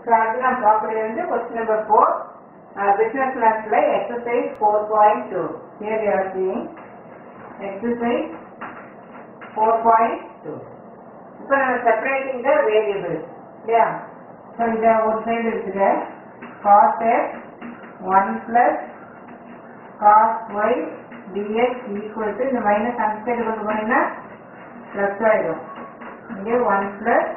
So அது நான் பார்க்குறது வந்து கொஸ்டின் நம்பர் ஃபோர் பிஸ்னஸ் கிளாஸ்ல exercise four point two here you are seeing exercise four point two இப்போ நம்ம செப்பரேட்டிங் த வேரியபிள் இல்லையா ஸோ இதை ஒரு சைடு இருக்குது cos x one plus cos y dx equal to இந்த மைனஸ் அந்த side கொண்டு போனீங்கன்னா ப்ளஸ் ஆயிடும் இங்கே one plus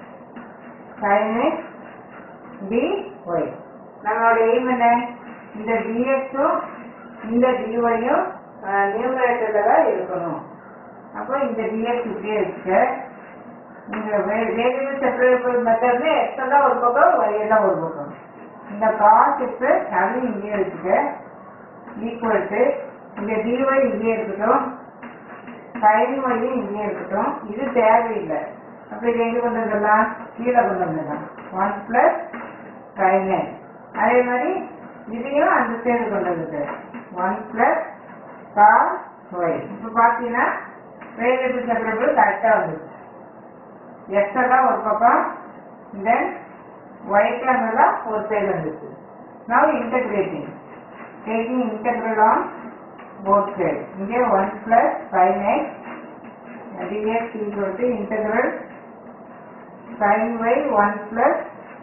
sin x dy நம்மளோட எய்ம் என்ன இந்த dx-உம் இந்த dy-யும் நியூமரேட்டர்ல தான் இருக்கணும் அப்போ இந்த dx இப்படியே இருக்கு இந்த வேரியபிள் செப்பரேபிள் மெத்தட்ல x எல்லாம் ஒரு பக்கம் y எல்லாம் ஒரு பக்கம் இந்த காஸ் x அது இங்கே இருக்கு ஈக்குவல் டு இந்த dy இங்கே இருக்கட்டும் sin y இங்கே இருக்கட்டும் இது தேவையில்லை அப்ப இது எங்க கொண்டு வந்துடலாம் கீழே கொண்டு வந்துடலாம் ஒன் பிளஸ் சைன் அதே மாதிரி இதையும் அந்த சைடு கொண்டு வந்துட்டு ஒன் பிளஸ் காஸ் ஒய் இப்போ பார்த்தீங்கன்னா வேரியபிள் செப்பரபிள் கரெக்டாக வந்துச்சு எக்ஸ் எல்லாம் ஒரு பக்கம் தென் ஒய்க்கான எல்லாம் ஒரு சைடு வந்துச்சு now integrating taking integral on both side இங்கே one plus sine x dx equal to integral sin y 1 plus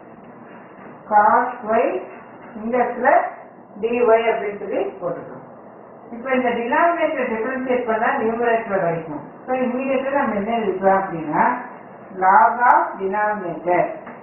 cos y இந்த இடத்துல dy அப்படின்னு சொல்லி போட்டுக்கணும் இப்போ இந்த டினாமினேட்டர் டிஃபரன்ஷியேட் பண்ணா நியூமரேட்டர் கிடைக்கும் ஸோ இமீடியட்டாக நம்ம என்ன எழுதலாம் அப்படின்னா லாக் ஆஃப் டினாமினேட்டர்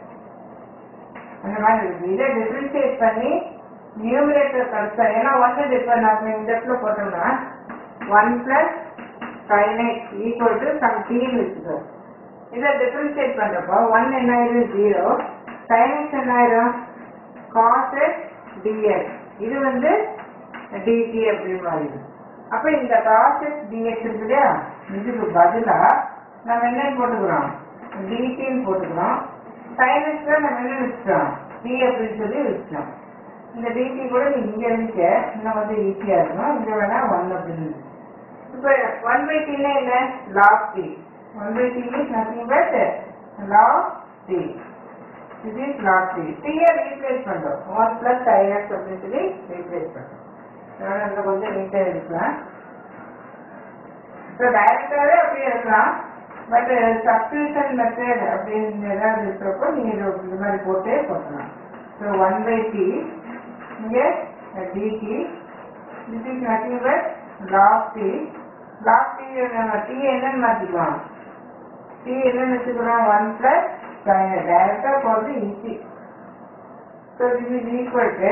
அந்த மாதிரி இருக்கு இதை டிஃபரன்ஷியேட் பண்ணி நியூமரேட்டர் கிடைச்சா ஏன்னா ஒன்று டிஃபர் நம்ம இந்த இடத்துல போட்டோம்னா one plus sin x equal to some t ன்னு வச்சுக்கோ இதை டிஃபரன்ஷியேட் பண்றப்போ ஒன் என்ன ஆயிரும் ஜீரோ sin x என்ன ஆயிரும் cos x dx இது வந்து dt அப்படின்னு மாறிடும் அப்ப இந்த cos x dx இருக்கு இல்லையா இதுக்கு பதிலா நம்ம என்ன போட்டுக்கிறோம் dt ன்னு போட்டுக்கிறோம் sin x ல நம்ம என்ன வச்சுக்கிறோம் t அப்படின்னு சொல்லி வச்சுக்கிறோம் இந்த dt கூட நீ இங்க இருந்துக்க இன்னும் வந்து ஈஸியா இருக்கும் இங்க வேணா ஒன் அப்படின்னு இப்போ ஒன் பை டீனா என்ன log t one by t is nothing but log t இது இஸ் லாக் டி டீயை ரீப்ளேஸ் பண்ணுறோம் ஒன் பிளஸ் ஐஎஸ் அப்படின்னு சொல்லி ரீப்ளேஸ் பண்ணுறோம் அதனால இதில் கொஞ்சம் நீட்டாக இருக்கலாம் இப்போ டைரக்டாகவே அப்படியே இருக்கலாம் பட் சப்ஸ்டியூஷன் மெத்தட் அப்படின்னு ஏதாவது இருக்கிறப்போ நீங்கள் இந்த மாதிரி போட்டே போட்டலாம் ஸோ ஒன் பை டி இங்கே dt this is nothing but log t log t நம்ம டி என்னன்னு மாற்றிக்கலாம் டி என்னன்னு வச்சுக்கிறோம் ஒன் பிளஸ் டைரக்டாக போகிறது easy so this is equal to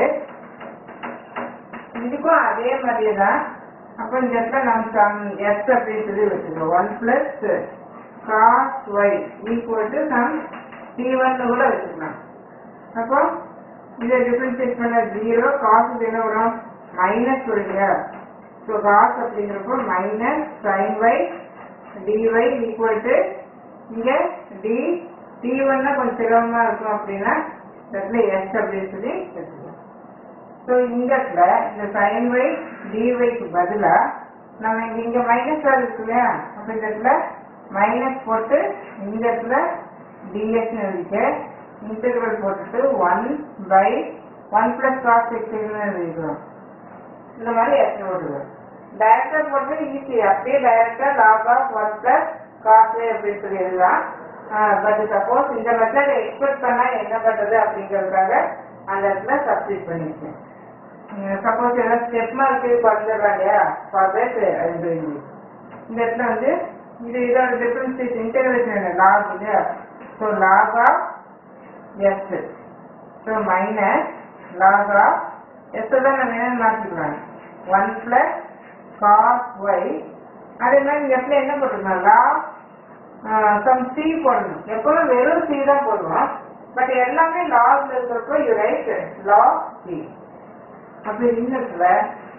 இதுக்கும் அதே மாதிரியே தான் அப்போ இந்த இடத்துல நம்ம சம் எஸ் அப்படின்னு சொல்லி வச்சுக்கிறோம் one plus cos y equal to some t ஒன்னு கூட வச்சுக்கலாம் அப்போ இதை டிஃபரன்ஷியேட் பண்ண ஜீரோ காசு என்ன வரும் மைனஸ் வருங்க ஸோ காஸ் அப்படிங்கிறப்போ minus sine y dy equal to இங்கே டி டி ஒன்னா கொஞ்சம் சிரமமாக இருக்கும் அப்படின்னா இடத்துல எஸ் அப்படின்னு சொல்லி வச்சுக்கலாம் ஸோ இந்த இடத்துல இந்த சைன் ஒய் டிஒய்க்கு பதிலாக நம்ம இங்கே இங்கே மைனஸ் இருக்கு இல்லையா அப்போ இந்த இடத்துல மைனஸ் போட்டு இந்த இடத்துல டிஎஸ்னு எழுதிட்டு இன்டெகிரல் போட்டுட்டு one by one plus cos எக்ஸ்னு எழுதிக்கிறோம் இந்த மாதிரி எஸ் போட்டுக்கிறோம் டைரக்டா போட்டு ஈஸி அப்படியே டைரக்டா லாக் ஆஃப் ஒன் பிளஸ் காசு அப்படின்னு சொல்லி எழுதலாம் பட் சப்போஸ் இந்த மெத்தட் எக்ஸ்பெக்ட் பண்ணா என்ன பண்றது அப்படிங்கிறதுக்காக அந்த இடத்துல சப்ஸ்டியூட் பண்ணிருக்கேன் சப்போஸ் ஏதாவது ஸ்டெப் மார்க் குறைஞ்சிடலாம் இல்லையா ஃபார் தட் இந்த இடத்துல வந்து இது இதோட டிஃபரன்ஸ் இன்டெகிரேஷன் லாக் இல்லையா so log of s so minus log of s தான் நம்ம என்ன மாற்றிக்கலாம் ஒன் பிளஸ் காஸ் ஒய் அதே மாதிரி இந்த இடத்துல என்ன போட்டுருக்கோம் லா சம் சி போடணும் எப்பவும் வெறும் சி தான் போடுவோம் பட் எல்லாமே லாஸ்ல இருக்கிறப்போ யூ ரைட் லா சி அப்படி இந்த இடத்துல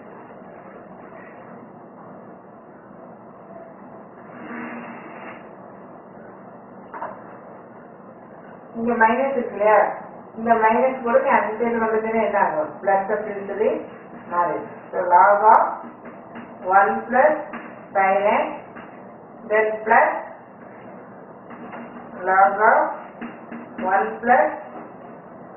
இங்க மைனஸ் இருக்கு இல்லையா இந்த மைனஸ் கூட நீ அந்த சைடு வந்ததுன்னு என்ன ஆகும் பிளஸ் அப்படின்னு சொல்லி மாறி so log of one plus sine x then plus log of 1 plus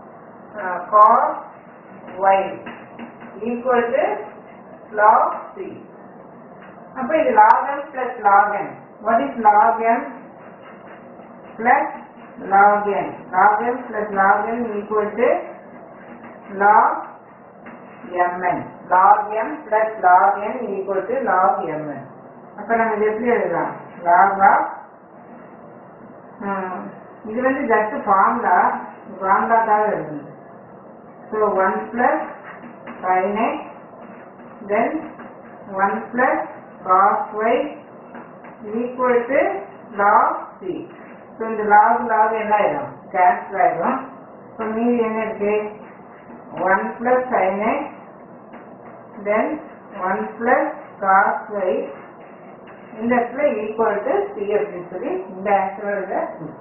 cos y equal to log c. அப்ப இது log m plus log n. What is log m plus log n? log m plus log n equal to log mn. log m plus log n equal to log mn. அப்ப நம்ம இது எப்படி எழுதலாம் log of ஹம், இது வந்து just formula ஃபார்முலாக்காக எழுதுங்க so one plus sine x then one plus cos y equal to log c so இந்த லாக் லாக் என்ன ஆயிடும் கேன்சல் ஆயிடும் ஸோ மீதி என்ன இருக்கு one plus sine x then one plus cos y இந்த இடத்துல ஈக்குவல் டு சி அப்படின்னு சொல்லி இந்த ஆன்சரோட